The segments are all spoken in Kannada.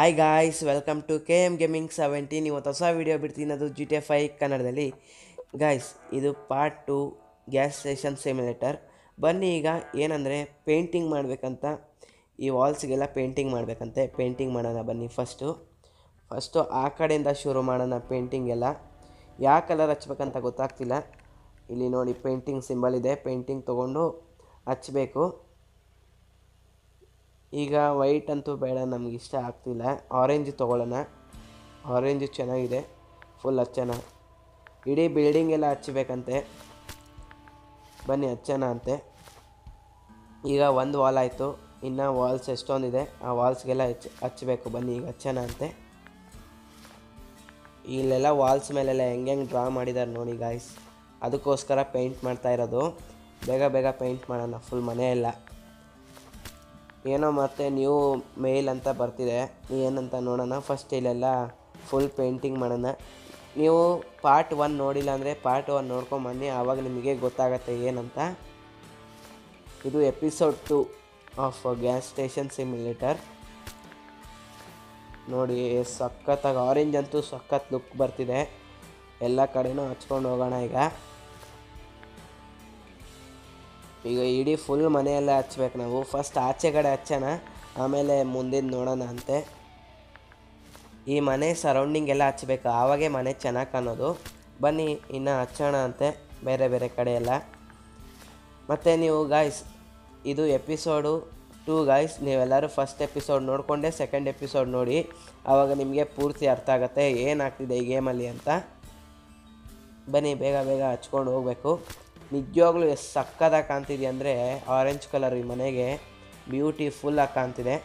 hi guys welcome to K M gaming seventeen ಇವತ್ತು ಹೊಸ ವೀಡಿಯೋ ಬಿಡ್ತೀನಿ ಅದು ಜಿ ಟಿ ಎಫ್ ಐ ಕನ್ನಡದಲ್ಲಿ ಗಾಯ್ಸ್ ಇದು part two gas station simulator ಬನ್ನಿ ಈಗ ಏನಂದರೆ ಪೇಂಟಿಂಗ್ ಮಾಡಬೇಕಂತ ಈ ವಾಲ್ಸ್ಗೆಲ್ಲ ಪೇಂಟಿಂಗ್ ಮಾಡಬೇಕಂತೆ ಪೇಂಟಿಂಗ್ ಮಾಡೋಣ ಬನ್ನಿ ಫಸ್ಟು ಫಸ್ಟು ಆ ಕಡೆಯಿಂದ ಶುರು ಮಾಡೋಣ ಪೇಂಟಿಂಗ್ ಎಲ್ಲ ಯಾವ ಕಲರ್ ಹಚ್ಬೇಕಂತ ಗೊತ್ತಾಗ್ತಿಲ್ಲ ಇಲ್ಲಿ ನೋಡಿ ಪೇಂಟಿಂಗ್ ಸಿಂಬಲ್ ಇದೆ ಪೇಂಟಿಂಗ್ ತೊಗೊಂಡು ಹಚ್ಚಬೇಕು ಈಗ ವೈಟ್ ಅಂತೂ ಬೇಡ ನಮ್ಗೆ ಇಷ್ಟ ಆಗ್ತಿಲ್ಲ ಆರೆಂಜ್ ತೊಗೊಳ್ಳೋಣ ಆರೆಂಜ್ ಚೆನ್ನಾಗಿದೆ ಫುಲ್ ಹಚ್ಚೋಣ ಇಡೀ ಬಿಲ್ಡಿಂಗ್ ಎಲ್ಲ ಹಚ್ಚಬೇಕಂತೆ ಬನ್ನಿ ಹಚ್ಚೋಣ ಅಂತೆ ಈಗ ಒಂದು ವಾಲ್ ಆಯಿತು ಇನ್ನು ವಾಲ್ಸ್ ಎಷ್ಟೊಂದಿದೆ ಆ ವಾಲ್ಸ್ಗೆಲ್ಲ ಹಚ್ ಹಚ್ಚಬೇಕು ಬನ್ನಿ ಈಗ ಹಚ್ಚೋಣ ಅಂತೆ ಇಲ್ಲೆಲ್ಲ ವಾಲ್ಸ್ ಮೇಲೆಲ್ಲ ಹೆಂಗೆ ಹೆಂಗೆ ಡ್ರಾ ಮಾಡಿದ್ದಾರೆ ನೋಡಿ ಗಾಯ್ಸ್ ಅದಕ್ಕೋಸ್ಕರ ಪೇಂಟ್ ಮಾಡ್ತಾ ಇರೋದು ಬೇಗ ಬೇಗ ಪೇಂಟ್ ಮಾಡೋಣ ಫುಲ್ ಮನೆ ಎಲ್ಲ ಏನೋ ಮತ್ತೆ ನ್ಯೂ ಮೇಲ್ ಅಂತ ಬರ್ತಿದೆ ಏನಂತ ನೋಡೋಣ ಫಸ್ಟ್ ಇಲ್ಲೆಲ್ಲ ಫುಲ್ ಪೇಂಟಿಂಗ್ ಮಾಡೋಣ ನೀವು ಪಾರ್ಟ್ ಒನ್ ನೋಡಿಲ್ಲ ಅಂದರೆ ಪಾರ್ಟ್ ಒನ್ ನೋಡ್ಕೊಂಬನ್ನಿ ಆವಾಗ ನಿಮಗೆ ಗೊತ್ತಾಗತ್ತೆ ಏನಂತ ಇದು episode two of gas station simulator ನೋಡಿ ಸಖತ್ತಾಗಿ ಆರೆಂಜ್ ಅಂತೂ ಸಖತ್ ಲುಕ್ ಬರ್ತಿದೆ ಎಲ್ಲ ಕಡೆನೂ ಹಚ್ಕೊಂಡು ಹೋಗೋಣ ಈಗ ಈಗ ಇಡೀ ಫುಲ್ ಮನೆಯೆಲ್ಲ ಹಚ್ಬೇಕು ನಾವು ಫಸ್ಟ್ ಆಚೆ ಕಡೆ ಹಚ್ಚೋಣ ಆಮೇಲೆ ಮುಂದಿನ ನೋಡೋಣ ಅಂತೆ ಈ ಮನೆ ಸರೌಂಡಿಂಗ್ ಎಲ್ಲ ಹಚ್ಬೇಕು ಆವಾಗೇ ಮನೆ ಚೆನ್ನಾಗಿ ಕಾಣೋದು ಬನ್ನಿ ಇನ್ನು ಹಚ್ಚೋಣ ಅಂತೆ ಬೇರೆ ಬೇರೆ ಕಡೆ ಎಲ್ಲ ಮತ್ತು ನೀವು ಗಾಯ್ಸ್ ಇದು ಎಪಿಸೋಡು ಟೂ ಗಾಯ್ಸ್ ನೀವೆಲ್ಲರೂ ಫಸ್ಟ್ ಎಪಿಸೋಡ್ ನೋಡಿಕೊಂಡೆ ಸೆಕೆಂಡ್ ಎಪಿಸೋಡ್ ನೋಡಿ ಆವಾಗ ನಿಮಗೆ ಪೂರ್ತಿ ಅರ್ಥ ಆಗುತ್ತೆ ಏನಾಗ್ತಿದೆ ಈ ಗೇಮಲ್ಲಿ ಅಂತ ಬನ್ನಿ ಬೇಗ ಬೇಗ ಹಚ್ಕೊಂಡು ಹೋಗಬೇಕು ನಿಜವಾಗ್ಲೂ ಎಷ್ಟು ಸಕ್ಕದಾಗಿ ಕಾಣ್ತಿದೆ ಅಂದರೆ ಆರೆಂಜ್ ಕಲರ್ ಈ ಮನೆಗೆ ಬ್ಯೂಟಿಫುಲ್ಲಾಗಿ ಕಾಣ್ತಿದೆ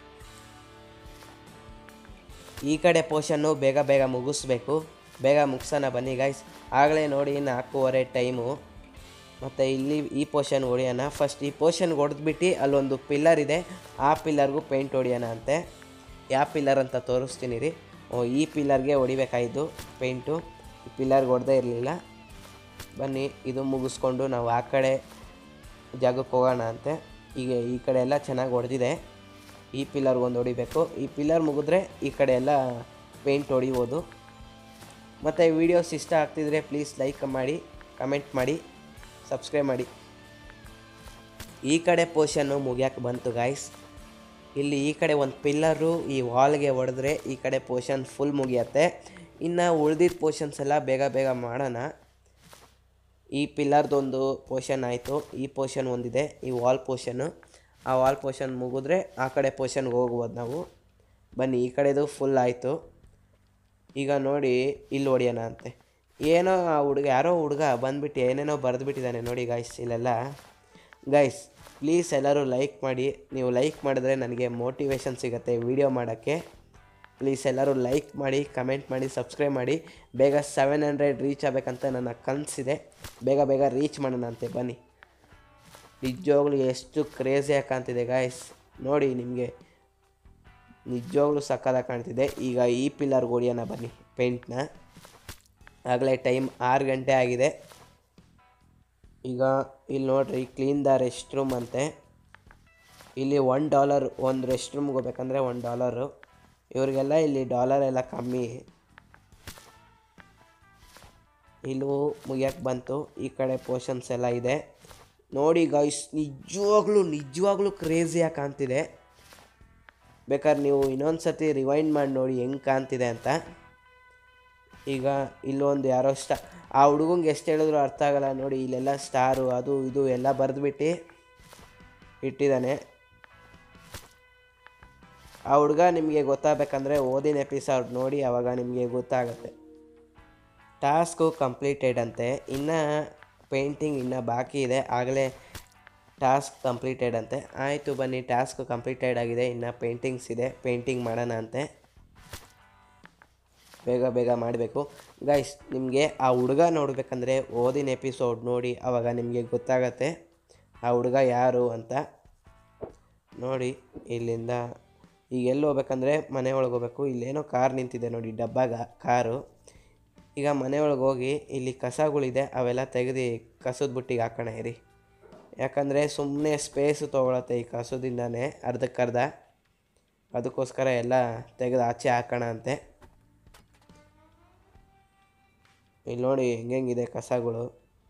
ಈ ಕಡೆ ಪೋರ್ಷನ್ನು ಬೇಗ ಬೇಗ ಮುಗಿಸ್ಬೇಕು ಬೇಗ ಮುಗಿಸೋಣ ಬನ್ನಿ ಗೈಸ್ ಆಗಲೇ ನೋಡಿ ನಾಲ್ಕೂವರೆ ಟೈಮು ಮತ್ತು ಇಲ್ಲಿ ಈ ಪೋರ್ಷನ್ ಹೊಡಿಯೋಣ ಫಸ್ಟ್ ಈ ಪೋರ್ಷನ್ಗೆ ಹೊಡೆದ್ಬಿಟ್ಟು ಅಲ್ಲೊಂದು ಪಿಲ್ಲರ್ ಇದೆ ಆ ಪಿಲ್ಲರ್ಗೂ ಪೇಂಟ್ ಹೊಡಿಯೋಣ ಅಂತೆ ಯಾವ ಪಿಲ್ಲರ್ ಅಂತ ತೋರಿಸ್ತೀನಿ ರೀ ಓ ಈ ಪಿಲ್ಲರ್ಗೆ ಹೊಡಿಬೇಕಾಯಿತು ಪೇಂಟು ಈ ಪಿಲ್ಲರ್ಗೆ ಹೊಡೆದೇ ಇರಲಿಲ್ಲ ಬನ್ನಿ ಇದು ಮುಗಿಸ್ಕೊಂಡು ನಾವು ಆ ಕಡೆ ಜಾಗಕ್ಕೆ ಹೋಗೋಣ ಅಂತೆ ಈಗ ಈ ಕಡೆ ಎಲ್ಲ ಚೆನ್ನಾಗಿ ಹೊಡೆದಿದೆ ಈ ಪಿಲ್ಲರ್ಗೆ ಒಂದು ಹೊಡಿಬೇಕು ಈ ಪಿಲ್ಲರ್ ಮುಗಿದ್ರೆ ಈ ಕಡೆ ಎಲ್ಲ ಪೇಂಟ್ ಹೊಡಿಬೋದು ಮತ್ತು ವೀಡಿಯೋಸ್ ಇಷ್ಟ ಆಗ್ತಿದ್ರೆ ಪ್ಲೀಸ್ ಲೈಕ್ ಮಾಡಿ ಕಮೆಂಟ್ ಮಾಡಿ ಸಬ್ಸ್ಕ್ರೈಬ್ ಮಾಡಿ ಈ ಕಡೆ ಪೋರ್ಷನ್ನು ಮುಗಿಯೋಕೆ ಬಂತು ಗಾಯ್ಸ್ ಇಲ್ಲಿ ಈ ಕಡೆ ಒಂದು ಪಿಲ್ಲರು ಈ ವಾಲ್ಗೆ ಹೊಡೆದ್ರೆ ಈ ಕಡೆ ಪೋರ್ಷನ್ ಫುಲ್ ಮುಗಿಯತ್ತೆ ಇನ್ನು ಉಳ್ದಿದ್ದ ಪೋರ್ಷನ್ಸ್ ಎಲ್ಲ ಬೇಗ ಬೇಗ ಮಾಡೋಣ ಈ ಪಿಲ್ಲರ್ದೊಂದು ಪೋರ್ಷನ್ ಆಯಿತು ಈ ಪೋರ್ಷನ್ ಒಂದಿದೆ ಈ ವಾಲ್ ಪೋರ್ಷನ್ನು ಆ ವಾಲ್ ಪೋರ್ಷನ್ ಮುಗಿದ್ರೆ ಆ ಕಡೆ ಪೋರ್ಷನ್ಗೆ ಹೋಗ್ಬೋದು ನಾವು ಬನ್ನಿ ಈ ಕಡೆದು ಫುಲ್ ಆಯಿತು ಈಗ ನೋಡಿ ಇಲ್ಲಿ ಹೊಡಿಯೋಣ ಅಂತೆ ಏನೋ ಆ ಹುಡುಗ ಯಾರೋ ಹುಡುಗ ಬಂದ್ಬಿಟ್ಟು ಏನೇನೋ ಬರೆದ್ಬಿಟ್ಟಿದ್ದಾನೆ ನೋಡಿ ಗಾಯ್ಸ್ ಇಲ್ಲೆಲ್ಲ ಗೈಸ್ ಪ್ಲೀಸ್ ಎಲ್ಲರೂ ಲೈಕ್ ಮಾಡಿ ನೀವು ಲೈಕ್ ಮಾಡಿದ್ರೆ ನನಗೆ ಮೋಟಿವೇಶನ್ ಸಿಗುತ್ತೆ ವೀಡಿಯೋ ಮಾಡೋಕ್ಕೆ ಪ್ಲೀಸ್ ಎಲ್ಲರೂ ಲೈಕ್ ಮಾಡಿ ಕಮೆಂಟ್ ಮಾಡಿ ಸಬ್ಸ್ಕ್ರೈಬ್ ಮಾಡಿ ಬೇಗ ಸೆವೆನ್ ಹಂಡ್ರೆಡ್ ರೀಚ್ ಆಗಬೇಕಂತ ನನ್ನ ಕನಸಿದೆ ಬೇಗ ಬೇಗ ರೀಚ್ ಮಾಡೋಣ ಅಂತೆ ಬನ್ನಿ ನಿಜವಾಗ್ಲೂ ಎಷ್ಟು ಕ್ರೇಜಿಯಾಗಿ ಕಾಣ್ತಿದೆ ಗಾಯ್ಸ್ ನೋಡಿ ನಿಮಗೆ ನಿಜವಾಗ್ಲೂ ಸಕ್ಕದಾಗಿ ಕಾಣ್ತಿದೆ ಈಗ ಈ ಪಿಲ್ಲರ್ಗೆ ಹೊಡಿಯೋಣ ಬನ್ನಿ ಪೇಂಟ್ನ ಆಗಲೇ ಟೈಮ್ ಆರು ಗಂಟೆ ಆಗಿದೆ ಈಗ ಇಲ್ಲಿ ನೋಡ್ರಿ ಕ್ಲೀನ್ ದ ರೆಸ್ಟ್ ರೂಮ್ ಅಂತೆ ಇಲ್ಲಿ ಒನ್ ಡಾಲರ್ ಒಂದು ರೆಸ್ಟ್ ರೂಮ್ಗೆ ಹೋಗ್ಬೇಕಂದ್ರೆ ಒನ್ ಡಾಲರು ಇವ್ರಿಗೆಲ್ಲ ಇಲ್ಲಿ ಡಾಲರ್ ಎಲ್ಲ ಕಮ್ಮಿ ಇಲ್ಲೂ ಮುಗಿಯಕ್ಕೆ ಬಂತು ಈ ಕಡೆ ಪೋರ್ಷನ್ಸ್ ಎಲ್ಲ ಇದೆ ನೋಡಿ ಗಾಯ್ಸ್ ನಿಜವಾಗ್ಲೂ ನಿಜವಾಗ್ಲೂ ಕ್ರೇಜಿಯಾಗಿ ಕಾಣ್ತಿದೆ ಬೇಕಾದ್ರೆ ನೀವು ಇನ್ನೊಂದು ಸತಿ ರಿವೈಂಡ್ ಮಾಡಿ ನೋಡಿ ಹೆಂಗೆ ಕಾಣ್ತಿದೆ ಅಂತ ಈಗ ಇಲ್ಲೊಂದು ಯಾರೋ ಸ್ಟಾ ಆ ಹುಡುಗಂಗೆ ಎಷ್ಟು ಹೇಳಿದ್ರು ಅರ್ಥ ಆಗಲ್ಲ ನೋಡಿ ಇಲ್ಲೆಲ್ಲ ಸ್ಟಾರು ಅದು ಇದು ಎಲ್ಲ ಬರೆದ್ಬಿಟ್ಟು ಇಟ್ಟಿದ್ದಾನೆ ಆ ಹುಡುಗ ನಿಮಗೆ ಗೊತ್ತಾಗಬೇಕಂದ್ರೆ ಓದಿನ ಎಪಿಸೋಡ್ ನೋಡಿ ಆವಾಗ ನಿಮಗೆ ಗೊತ್ತಾಗುತ್ತೆ ಟಾಸ್ಕು ಕಂಪ್ಲೀಟೆಡ್ ಅಂತೆ ಇನ್ನು ಪೇಂಟಿಂಗ್ ಇನ್ನು ಬಾಕಿ ಇದೆ ಆಗಲೇ ಟಾಸ್ಕ್ ಕಂಪ್ಲೀಟೆಡ್ ಅಂತೆ ಆಯಿತು ಬನ್ನಿ ಟಾಸ್ಕ್ ಕಂಪ್ಲೀಟೆಡ್ ಆಗಿದೆ ಇನ್ನು ಪೇಂಟಿಂಗ್ಸ್ ಇದೆ ಪೇಂಟಿಂಗ್ ಮಾಡೋಣ ಅಂತೆ ಬೇಗ ಬೇಗ ಮಾಡಬೇಕು ಗೈಸ್ ನಿಮಗೆ ಆ ಹುಡುಗ ನೋಡಬೇಕಂದ್ರೆ ಓದಿನ ಎಪಿಸೋಡ್ ನೋಡಿ ಆವಾಗ ನಿಮಗೆ ಗೊತ್ತಾಗತ್ತೆ ಆ ಹುಡುಗ ಯಾರು ಅಂತ ನೋಡಿ ಇಲ್ಲಿಂದ ಈಗ ಎಲ್ಲಿ ಹೋಗ್ಬೇಕಂದ್ರೆ ಮನೆ ಒಳಗೆ ಹೋಗ್ಬೇಕು ಇಲ್ಲೇನೋ ಕಾರ್ ನಿಂತಿದೆ ನೋಡಿ ಡಬ್ಬಾಗ ಕಾರು ಈಗ ಮನೆ ಒಳಗೆ ಹೋಗಿ ಇಲ್ಲಿ ಕಸಗಳಿದೆ ಅವೆಲ್ಲ ತೆಗೆದು ಕಸದ ಬುಟ್ಟಿಗೆ ಹಾಕೋಣ ಇರಿ ಯಾಕಂದರೆ ಸುಮ್ಮನೆ ಸ್ಪೇಸು ತೊಗೊಳತ್ತೆ ಈ ಕಸದಿಂದಾನೇ ಅರ್ಧಕ್ಕರ್ಧ ಅದಕ್ಕೋಸ್ಕರ ಎಲ್ಲ ತೆಗೆದು ಆಚೆ ಹಾಕೋಣ ಅಂತೆ ಇಲ್ಲಿ ನೋಡಿ ಹೆಂಗೆಂಗಿದೆ ಕಸಗಳು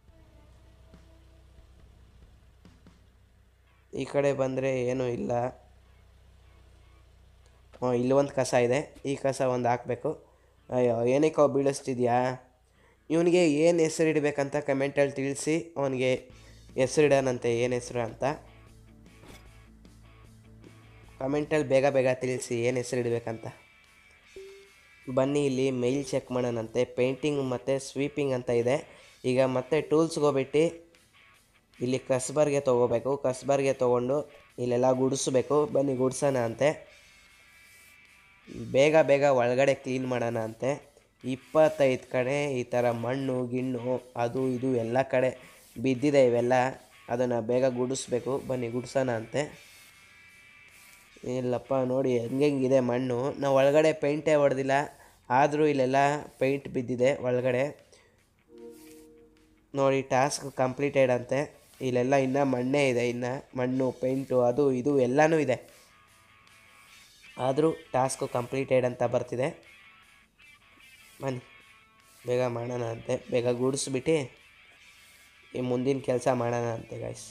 ಈ ಕಡೆ ಬಂದರೆ ಏನೂ ಇಲ್ಲ ಹ್ಞೂ ಇಲ್ಲಿ ಒಂದು ಕಸ ಇದೆ ಈ ಕಸ ಒಂದು ಹಾಕಬೇಕು ಅಯ್ಯೋ ಏನಕ್ಕೋ ಬೀಳಿಸ್ತಿದ್ಯಾ ಇವನಿಗೆ ಏನು ಹೆಸರು ಇಡಬೇಕಂತ ಕಮೆಂಟಲ್ಲಿ ತಿಳಿಸಿ ಅವನಿಗೆ ಹೆಸರಿಡೋಣಂತೆ ಏನು ಹೆಸರು ಅಂತ ಕಮೆಂಟಲ್ಲಿ ಬೇಗ ಬೇಗ ತಿಳಿಸಿ ಏನು ಹೆಸರು ಇಡಬೇಕಂತ ಬನ್ನಿ ಇಲ್ಲಿ ಮೇಲ್ ಚೆಕ್ ಮಾಡೋಣಂತೆ ಪೇಂಟಿಂಗ್ ಮತ್ತು ಸ್ವೀಪಿಂಗ್ ಅಂತ ಇದೆ ಈಗ ಮತ್ತೆ ಟೂಲ್ಸ್ಗೆ ಹೋಗ್ಬಿಟ್ಟು ಇಲ್ಲಿ ಕಸ್ಬರ್ಗೆ ತೊಗೋಬೇಕು ಕಸ್ಬರ್ಗೆ ತೊಗೊಂಡು ಇಲ್ಲೆಲ್ಲ ಗುಡಿಸ್ಬೇಕು ಬನ್ನಿ ಗುಡ್ಸೋಣ ಅಂತೆ ಬೇಗ ಬೇಗ ಒಳಗಡೆ ಕ್ಲೀನ್ ಮಾಡೋಣ ಅಂತೆ ಇಪ್ಪತ್ತೈದು ಕಡೆ ಈ ಥರ ಮಣ್ಣು ಗಿಣ್ಣು ಅದು ಇದು ಎಲ್ಲ ಕಡೆ ಬಿದ್ದಿದೆ ಇವೆಲ್ಲ ಅದನ್ನು ಬೇಗ ಗುಡಿಸ್ಬೇಕು ಬನ್ನಿ ಗುಡ್ಸೋಣ ಅಂತೆ ಇಲ್ಲಪ್ಪ ನೋಡಿ ಹೆಂಗೆಂಗಿದೆ ಮಣ್ಣು ನಾವು ಒಳಗಡೆ ಪೇಂಟೇ ಹೊಡೆದಿಲ್ಲ ಆದರೂ ಇಲ್ಲೆಲ್ಲ ಪೇಂಟ್ ಬಿದ್ದಿದೆ ಒಳಗಡೆ ನೋಡಿ ಟಾಸ್ಕ್ ಕಂಪ್ಲೀಟೆಡ್ ಅಂತೆ ಇಲ್ಲೆಲ್ಲ ಇನ್ನೂ ಮಣ್ಣೇ ಇದೆ ಇನ್ನು ಮಣ್ಣು ಪೇಂಟು ಅದು ಇದು ಎಲ್ಲನೂ ಇದೆ ಆದರೂ ಟಾಸ್ಕು ಕಂಪ್ಲೀಟೆಡ್ ಅಂತ ಬರ್ತಿದೆ ಬನ್ನಿ ಬೇಗ ಮಾಡೋಣ ಅಂತೆ ಬೇಗ ಗೂಡಿಸ್ಬಿಟ್ಟು ಈ ಮುಂದಿನ ಕೆಲಸ ಮಾಡೋಣ ಅಂತೆ ಗಾಯ್ಸ್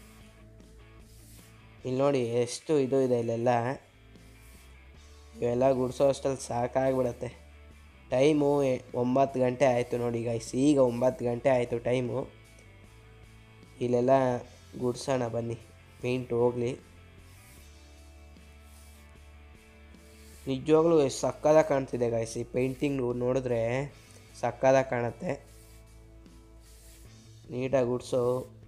ಇಲ್ಲಿ ನೋಡಿ ಎಷ್ಟು ಇದು ಇದೆ ಇಲ್ಲೆಲ್ಲ ಇವೆಲ್ಲ ಗುಡಿಸೋ ಅಷ್ಟಲ್ಲಿ ಸಾಕಾಗ್ಬಿಡತ್ತೆ ಟೈಮು ಎ- ಒಂಬತ್ತು ಗಂಟೆ ಆಯಿತು ನೋಡಿ ಗೈಸ್ ಈಗ ಒಂಬತ್ತು ಗಂಟೆ ಆಯಿತು ಟೈಮು ಇಲ್ಲೆಲ್ಲ ಗುಡ್ಸೋಣ ಬನ್ನಿ ಪೇಂಟ್ ಹೋಗಲಿ ನಿಜವಾಗ್ಲೂ ಎಷ್ಟು ಸಕ್ಕದಾಗಿ ಕಾಣ್ತಿದೆ ಗಾಯ್ಸ್ ಈ ಪೇಂಟಿಂಗ್ ನೋಡಿದ್ರೆ ಸಕ್ಕದಾಗಿ ಕಾಣುತ್ತೆ ನೀಟಾಗಿ ಗುಡ್ಸು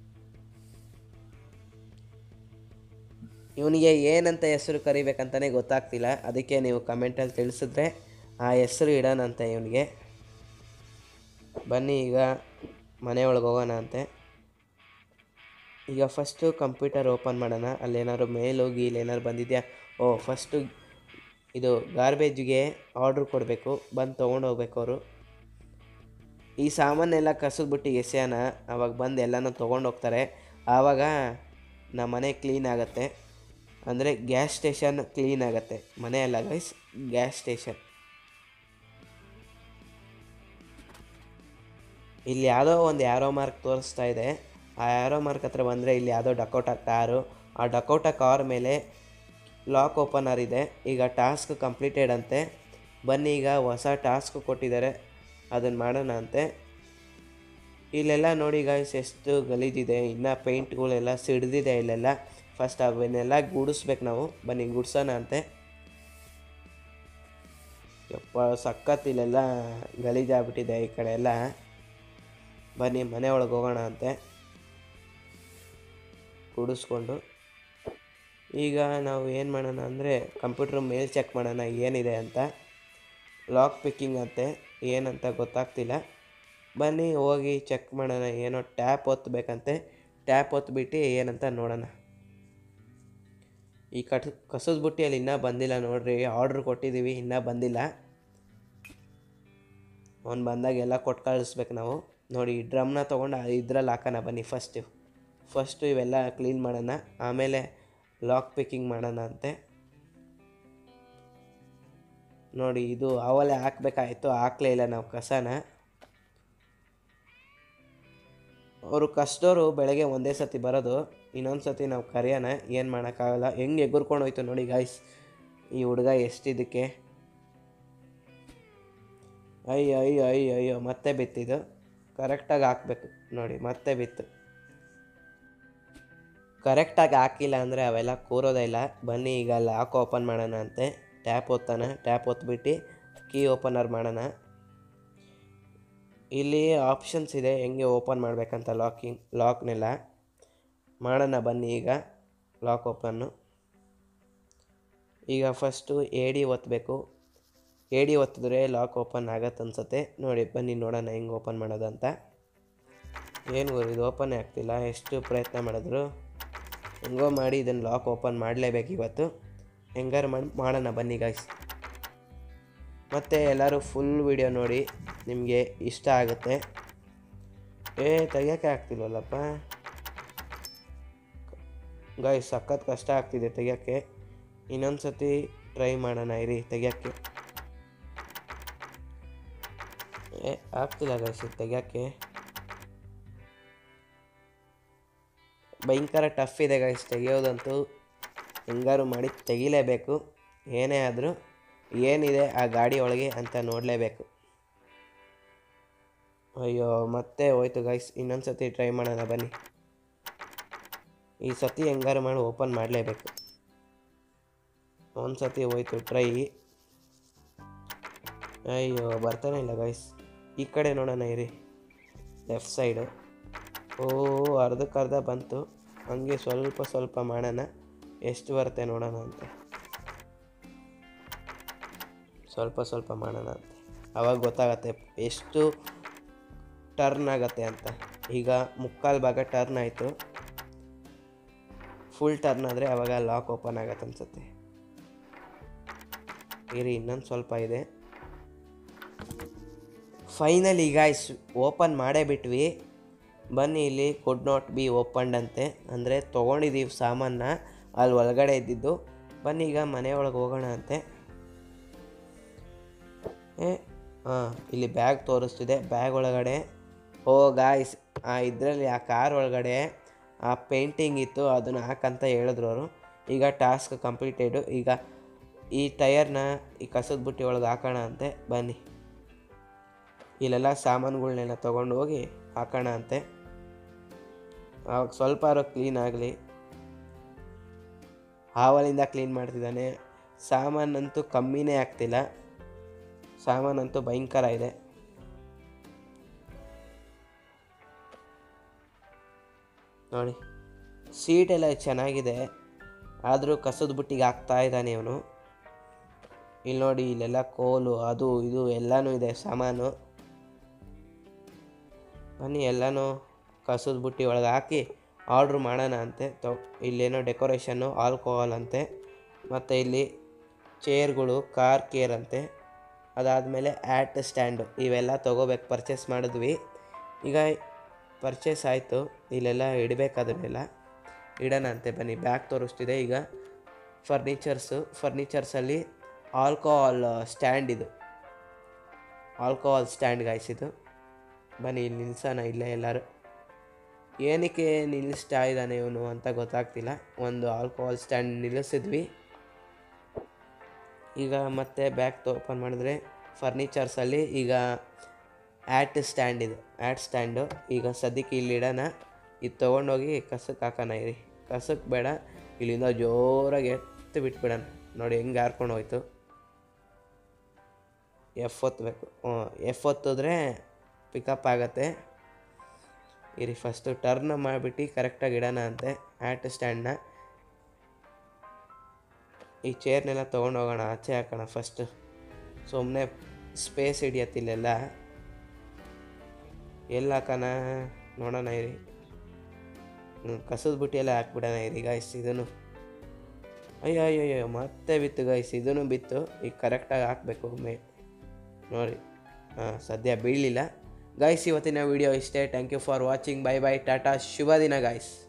ಇವನಿಗೆ ಏನಂತ ಹೆಸರು ಕರಿಬೇಕಂತಲೇ ಗೊತ್ತಾಗ್ತಿಲ್ಲ ಅದಕ್ಕೆ ನೀವು ಕಮೆಂಟಲ್ಲಿ ತಿಳಿಸಿದ್ರೆ ಆ ಹೆಸರು ಇಡೋಣಂತೆ ಇವನಿಗೆ ಬನ್ನಿ ಈಗ ಮನೆ ಒಳಗೆ ಹೋಗೋಣ ಅಂತೆ ಈಗ ಫಸ್ಟು ಕಂಪ್ಯೂಟರ್ ಓಪನ್ ಮಾಡೋಣ ಅಲ್ಲೇನಾದ್ರು ಮೇಲ್ ಹೋಗಿ ಇಲ್ಲೇನಾದ್ರು ಬಂದಿದೆಯಾ ಓ ಫಸ್ಟು ಇದು ಗಾರ್ಬೇಜ್ಗೆ ಆರ್ಡ್ರ್ ಕೊಡಬೇಕು ಬಂದು ತೊಗೊಂಡು ಹೋಗ್ಬೇಕು ಅವರು ಈ ಸಾಮಾನೆಲ್ಲ ಕಸಿದ್ಬಿಟ್ಟು ಎಸೆಯೋಣ ಅವಾಗ ಬಂದು ಎಲ್ಲನೂ ತೊಗೊಂಡು ಹೋಗ್ತಾರೆ ಆವಾಗ ನಮ್ಮ ಮನೆ ಕ್ಲೀನ್ ಆಗುತ್ತೆ ಅಂದರೆ ಗ್ಯಾಸ್ ಸ್ಟೇಷನ್ ಕ್ಲೀನ್ ಆಗುತ್ತೆ ಮನೆ ಅಲ್ಲ ಗೈಸ್ ಗ್ಯಾಸ್ ಸ್ಟೇಷನ್ ಇಲ್ಲಿ ಯಾವುದೋ ಒಂದು ಯಾರೋ ಮಾರ್ಕ್ ತೋರಿಸ್ತಾ ಇದೆ ಆ ಯಾರೋ ಮಾರ್ಕ್ ಹತ್ರ ಬಂದರೆ ಇಲ್ಲಿ ಯಾವುದೋ ಡಕೋಟಾ ಕಾರು ಆ ಡಕೋಟಾ ಕಾರ್ ಮೇಲೆ ಲಾಕ್ ಓಪನರ್ ಇದೆ ಈಗ ಟಾಸ್ಕ್ ಕಂಪ್ಲೀಟೆಡ್ ಅಂತೆ ಬನ್ನಿ ಈಗ ಹೊಸ ಟಾಸ್ಕ್ ಕೊಟ್ಟಿದ್ದಾರೆ ಅದನ್ನು ಮಾಡೋಣ ಅಂತೆ ಇಲ್ಲೆಲ್ಲ ನೋಡಿ ಗಾಯ್ಸ್ ಎಷ್ಟು ಗಲೀಜಿದೆ ಇನ್ನು ಪೇಂಟ್ಗಳೆಲ್ಲ ಸಿಡ್ದಿದೆ ಇಲ್ಲೆಲ್ಲ ಫಸ್ಟ್ ಅವನ್ನೆಲ್ಲ ಗೂಡಿಸ್ಬೇಕು ನಾವು ಬನ್ನಿ ಗುಡ್ಸೋಣ ಅಂತೆ ಯಪ್ಪ ಸಖತ್ ಇಲ್ಲೆಲ್ಲ ಗಲೀಜಾಗ್ಬಿಟ್ಟಿದೆ ಈ ಕಡೆ ಎಲ್ಲ ಬನ್ನಿ ಮನೆ ಒಳಗೆ ಹೋಗೋಣ ಅಂತೆ ಗುಡಿಸ್ಕೊಂಡು ಈಗ ನಾವು ಏನು ಮಾಡೋಣ ಅಂದರೆ ಕಂಪ್ಯೂಟ್ರ್ ಮೇಲ್ ಚೆಕ್ ಮಾಡೋಣ ಏನಿದೆ ಅಂತ ಲಾಕ್ ಪಿಕ್ಕಿಂಗ್ ಅಂತೆ ಏನಂತ ಗೊತ್ತಾಗ್ತಿಲ್ಲ ಬನ್ನಿ ಹೋಗಿ ಚೆಕ್ ಮಾಡೋಣ ಏನೋ ಟ್ಯಾಪ್ ಒತ್ತಬೇಕಂತೆ ಟ್ಯಾಪ್ ಒತ್ಬಿಟ್ಟು ಏನಂತ ನೋಡೋಣ ಈ ಕಟ್ ಕಸದ ಬುಟ್ಟಿಯಲ್ಲಿ ಇನ್ನೂ ಬಂದಿಲ್ಲ ನೋಡ್ರಿ ಆರ್ಡ್ರ್ ಕೊಟ್ಟಿದ್ದೀವಿ ಇನ್ನೂ ಬಂದಿಲ್ಲ ಅವ್ನು ಬಂದಾಗ ಎಲ್ಲ ಕೊಟ್ಟು ಕಳಿಸ್ಬೇಕು ನಾವು ನೋಡಿ ಈ ಡ್ರಮ್ನ ತೊಗೊಂಡು ಇದ್ರಲ್ಲಿ ಹಾಕೋಣ ಬನ್ನಿ ಫಸ್ಟು ಫಸ್ಟು ಇವೆಲ್ಲ ಕ್ಲೀನ್ ಮಾಡೋಣ ಆಮೇಲೆ ಲಾಕ್ ಪಿಕ್ಕಿಂಗ್ ಮಾಡೋಣ ಅಂತೆ ನೋಡಿ ಇದು ಅವಲೇ ಹಾಕ್ಬೇಕಾಯ್ತು ಹಾಕ್ಲೇ ಇಲ್ಲ ನಾವು ಕಸನ ಅವರು ಕಷ್ಟದವರು ಬೆಳಗ್ಗೆ ಒಂದೇ ಸತಿ ಬರೋದು ಇನ್ನೊಂದು ಸತಿ ನಾವು ಕರೆಯೋಣ ಏನು ಮಾಡೋಕ್ಕಾಗಲ್ಲ ಹೆಂಗೆ ಎಗುರ್ಕೊಂಡು ಹೋಯ್ತು ನೋಡಿ ಗಾಯ್ಸ್ ಈ ಹುಡುಗ ಎಷ್ಟಿದ್ದಕ್ಕೆ ಅಯ್ಯೋ ಅಯ್ಯೋ ಅಯ್ಯೋ ಅಯ್ಯೋ ಮತ್ತೆ ಬಿತ್ತಿದು ಕರೆಕ್ಟಾಗಿ ಹಾಕ್ಬೇಕು ನೋಡಿ ಮತ್ತೆ ಬಿತ್ತು ಕರೆಕ್ಟಾಗಿ ಹಾಕಿಲ್ಲ ಅಂದರೆ ಅವೆಲ್ಲ ಕೂರೋದೇ ಇಲ್ಲ ಬನ್ನಿ ಈಗ ಲಾಕ್ ಓಪನ್ ಮಾಡೋಣ ಅಂತೆ ಟ್ಯಾಪ್ ಒತ್ತಾನ ಟ್ಯಾಪ್ ಒತ್ಬಿಟ್ಟು ಕೀ ಓಪನರ್ ಮಾಡೋಣ ಇಲ್ಲಿ ಆಪ್ಷನ್ಸ್ ಇದೆ ಹೆಂಗೆ ಓಪನ್ ಮಾಡಬೇಕಂತ ಲಾಕಿಂಗ್ ಲಾಕ್ನೆಲ್ಲ ಮಾಡೋಣ ಬನ್ನಿ ಈಗ ಲಾಕ್ ಓಪನ್ನು ಈಗ ಫಸ್ಟು ಎ ಡಿ ಒತ್ತಬೇಕು ಎ ಡಿ ಒತ್ತಿದ್ರೆ ಲಾಕ್ ಓಪನ್ ಆಗತ್ತೆ ಅನ್ಸುತ್ತೆ ನೋಡಿ ಬನ್ನಿ ನೋಡೋಣ ಹೆಂಗೆ ಓಪನ್ ಮಾಡೋದು ಅಂತ ಏನು ಗುರು ಇದು ಓಪನ್ ಆಗ್ತಿಲ್ಲ ಎಷ್ಟು ಪ್ರಯತ್ನ ಮಾಡಿದ್ರು ಹೆಂಗೋ ಮಾಡಿ ಇದನ್ನು ಲಾಕ್ ಓಪನ್ ಮಾಡಲೇಬೇಕು ಇವತ್ತು ಹೆಂಗಾರು ಮಾಡಿ ಮಾಡೋಣ ಬನ್ನಿ ಗಾಯ್ಸ್ ಮತ್ತು ಎಲ್ಲರೂ ಫುಲ್ ವಿಡಿಯೋ ನೋಡಿ ನಿಮಗೆ ಇಷ್ಟ ಆಗುತ್ತೆ ಏ ತೆಗಿಯೋಕ್ಕೆ ಆಗ್ತಿಲ್ವಲ್ಲಪ್ಪ ಗಾಯ್ಸ್ ಸಖತ್ ಕಷ್ಟ ಆಗ್ತಿದೆ ತೆಗಿಯೋಕ್ಕೆ ಇನ್ನೊಂದು ಸತಿ ಟ್ರೈ ಮಾಡೋಣ ಇರಿ ತೆಗಿಯೋಕ್ಕೆ ಏ ಆಗ್ತಿಲ್ಲ ಗೈಸ್ ಇದು ತೆಗಿಯೋಕ್ಕೆ ಭಯಂಕರ ಟಫ್ ಇದೆ ಗೈಸ್ ತೆಗಿಯೋದಂತೂ ಹೆಂಗಾರು ಮಾಡಿ ತೆಗಿಲೇಬೇಕು ಏನೇ ಆದರೂ ಏನಿದೆ ಆ ಗಾಡಿ ಒಳಗೆ ಅಂತ ನೋಡಲೇಬೇಕು ಅಯ್ಯೋ ಮತ್ತೆ ಹೋಯ್ತು ಗೈಸ್ ಇನ್ನೊಂದು ಸತಿ ಟ್ರೈ ಮಾಡೋಣ ಬನ್ನಿ ಈ ಸತಿ ಹೆಂಗಾರು ಮಾಡಿ ಓಪನ್ ಮಾಡಲೇಬೇಕು ಒಂದು ಸತಿ ಹೋಯ್ತು ಟ್ರೈ ಅಯ್ಯೋ ಬರ್ತಾನೆ ಇಲ್ಲ ಗೈಸ್ ಈ ಕಡೆ ನೋಡೋಣ ಇರಿ ಲೆಫ್ಟ್ ಸೈಡು ಓ ಅರ್ಧಕ್ಕರ್ಧ ಬಂತು ಹಂಗೆ ಸ್ವಲ್ಪ ಸ್ವಲ್ಪ ಮಾಡೋಣ ಎಷ್ಟು ಬರುತ್ತೆ ನೋಡೋಣ ಅಂತ ಸ್ವಲ್ಪ ಸ್ವಲ್ಪ ಮಾಡೋಣ ಅಂತ ಅವಾಗ ಗೊತ್ತಾಗತ್ತೆ ಎಷ್ಟು ಟರ್ನ್ ಆಗತ್ತೆ ಅಂತ ಈಗ ಮುಕ್ಕಾಲು ಭಾಗ ಟರ್ನ್ ಆಯಿತು ಫುಲ್ ಟರ್ನ್ ಆದರೆ ಅವಾಗ ಲಾಕ್ ಓಪನ್ ಆಗತ್ತೆ ಅನ್ಸುತ್ತೆ ಇರಿ ಇನ್ನೊಂದು ಸ್ವಲ್ಪ ಇದೆ ಫೈನಲಿ ಗಾಯ್ಸ್ ಓಪನ್ ಮಾಡೇ ಬಿಟ್ವಿ ಬನ್ನಿ ಇಲ್ಲಿ ಕುಡ್ ನಾಟ್ ಬಿ ಓಪನ್ಡ್ ಅಂತೆ ಅಂದರೆ ತೊಗೊಂಡಿದ್ದೀವಿ ಸಾಮಾನ ಅಲ್ಲಿ ಒಳಗಡೆ ಇದ್ದಿದ್ದು ಬನ್ನಿ ಈಗ ಮನೆ ಒಳಗೆ ಹೋಗೋಣ ಅಂತೆ ಏ ಹಾಂ ಇಲ್ಲಿ ಬ್ಯಾಗ್ ತೋರಿಸ್ತಿದೆ ಬ್ಯಾಗ್ ಒಳಗಡೆ ಓ ಗಾಯ್ಸ್ ಆ ಇದರಲ್ಲಿ ಆ ಕಾರ್ ಒಳಗಡೆ ಆ ಪೇಂಟಿಂಗ್ ಇತ್ತು ಅದನ್ನು ಹಾಕಂತ ಹೇಳಿದ್ರು ಅವರು ಈಗ ಟಾಸ್ಕ್ ಕಂಪ್ಲೀಟೆಡು ಈಗ ಈ ಟಯರ್ನ ಈ ಕಸದ ಬುಟ್ಟಿ ಒಳಗೆ ಹಾಕೋಣ ಅಂತೆ ಬನ್ನಿ ಇಲ್ಲೆಲ್ಲ ಸಾಮಾನುಗಳ್ನೆಲ್ಲ ತೊಗೊಂಡು ಹೋಗಿ ಹಾಕೋಣ ಅಂತೆ ಅವಾಗ ಸ್ವಲ್ಪ ಕ್ಲೀನ್ ಆಗಲಿ ಹಾವಲಿಂದ ಕ್ಲೀನ್ ಮಾಡ್ತಿದ್ದಾನೆ ಸಾಮಾನಂತೂ ಕಮ್ಮಿನೇ ಆಗ್ತಿಲ್ಲ ಸಾಮಾನಂತೂ ಭಯಂಕರ ಇದೆ ನೋಡಿ ಸೀಟ್ ಎಲ್ಲ ಚೆನ್ನಾಗಿದೆ ಆದರೂ ಕಸದ ಬುಟ್ಟಿಗೆ ಹಾಕ್ತಾ ಇದ್ದಾನೆ ಇವನು ಇಲ್ಲಿ ನೋಡಿ ಇಲ್ಲೆಲ್ಲ ಕೋಲು ಅದು ಇದು ಎಲ್ಲನೂ ಇದೆ ಸಾಮಾನು ಬನ್ನಿ ಎಲ್ಲನೂ ಕಸದ ಬುಟ್ಟಿ ಒಳಗೆ ಹಾಕಿ ಆರ್ಡ್ರ್ ಮಾಡೋಣ ಅಂತೆ ತೊ ಇಲ್ಲೇನೋ ಡೆಕೋರೇಷನ್ನು ಆಲ್ಕೋಹಾಲ್ ಅಂತೆ ಮತ್ತು ಇಲ್ಲಿ ಚೇರ್ಗಳು ಕಾರ್ ಕೇರ್ ಅಂತೆ ಅದಾದಮೇಲೆ ಆ್ಯಟ್ ಸ್ಟ್ಯಾಂಡು ಇವೆಲ್ಲ ತೊಗೋಬೇಕು ಪರ್ಚೇಸ್ ಮಾಡಿದ್ವಿ ಈಗ ಪರ್ಚೇಸ್ ಆಯಿತು ಇಲ್ಲೆಲ್ಲ ಇಡಬೇಕು ಅದನ್ನೆಲ್ಲ ಇಡೋಣ ಅಂತೆ ಬನ್ನಿ ಬ್ಯಾಗ್ ತೋರಿಸ್ತಿದೆ ಈಗ ಫರ್ನಿಚರ್ಸು ಫರ್ನಿಚರ್ಸಲ್ಲಿ ಆಲ್ಕೋಹಾಲ್ ಸ್ಟ್ಯಾಂಡ್ ಇದು ಆಲ್ಕೋಹಾಲ್ ಸ್ಟ್ಯಾಂಡ್ ಗಾಯ್ಸಿದು ಬನ್ನಿ ಇಲ್ಲಿ ನಿಲ್ಸೋಣ ಇಲ್ಲೇ ಎಲ್ಲರೂ ಏನಕ್ಕೆ ನಿಲ್ಲಿಸ್ತಾ ಇದ್ದಾನೆ ಇವನು ಅಂತ ಗೊತ್ತಾಗ್ತಿಲ್ಲ ಒಂದು ಆಲ್ಕೋಹಾಲ್ ಸ್ಟ್ಯಾಂಡ್ ನಿಲ್ಲಿಸಿದ್ವಿ ಈಗ ಮತ್ತೆ ಬ್ಯಾಗ್ ಓಪನ್ ಮಾಡಿದ್ರೆ ಫರ್ನಿಚರ್ಸಲ್ಲಿ ಈಗ ಆ್ಯಟ್ ಸ್ಟ್ಯಾಂಡ್ ಇದು ಆ್ಯಟ್ ಸ್ಟ್ಯಾಂಡು ಈಗ ಸದ್ಯಕ್ಕೆ ಇಲ್ಲಿ ಇಡೋಣ ಇದು ತೊಗೊಂಡೋಗಿ ಕಸಕ್ಕೆ ಹಾಕೋಣ ಇರಿ ಕಸಕ್ಕೆ ಬೇಡ ಇಲ್ಲಿಂದ ಜೋರಾಗಿ ಎತ್ತು ಬಿಟ್ಬಿಡೋಣ ನೋಡಿ ಹೆಂಗೆ ಹಾರ್ಕೊಂಡು ಹೋಯ್ತು ಎಫ್ ಒತ್ತಬೇಕು ಹ್ಞೂ ಎಫ್ ಒತ್ತಿದ್ರೆ ಪಿಕಪ್ ಆಗತ್ತೆ ಇರಿ ಫಸ್ಟು ಟರ್ನ್ ಮಾಡಿಬಿಟ್ಟು ಕರೆಕ್ಟಾಗಿ ಇಡೋಣ ಅಂತೆ ಆ್ಯಟ್ ಸ್ಟ್ಯಾಂಡ್ನ ಈ ಚೇರ್ನೆಲ್ಲ ತೊಗೊಂಡು ಹೋಗೋಣ ಆಚೆ ಹಾಕೋಣ ಫಸ್ಟ್ ಸುಮ್ಮನೆ ಸ್ಪೇಸ್ ಹಿಡಿಯತ್ತಿಲ್ಲೆಲ್ಲ ಎಲ್ಲಿ ಹಾಕೋಣ ನೋಡೋಣ ಇರಿ ಹ್ಞೂ ಕಸದ ಬುಟ್ಟಿ ಎಲ್ಲ ಹಾಕ್ಬಿಡೋಣ ಇರಿ ಗಾಯ್ಸ್ ಇದನ್ನು ಅಯ್ಯೋ ಅಯ್ಯೋ ಅಯ್ಯೋ ಮತ್ತೆ ಬಿತ್ತು ಗಾಯ್ಸ್ ಇದನ್ನು ಬಿತ್ತು ಈಗ ಕರೆಕ್ಟಾಗಿ ಹಾಕಬೇಕು ಮೇ ನೋಡಿ ಹಾಂ ಸದ್ಯ ಬೀಳಲಿಲ್ಲ ಗಾಯ್ಸ್ ಇವತ್ತಿನ ವಿಡಿಯೋ ಇಷ್ಟೇ thank you for watching bye bye ಟಾಟಾ ಶುಭ ದಿನ ಗಾಯ್ಸ್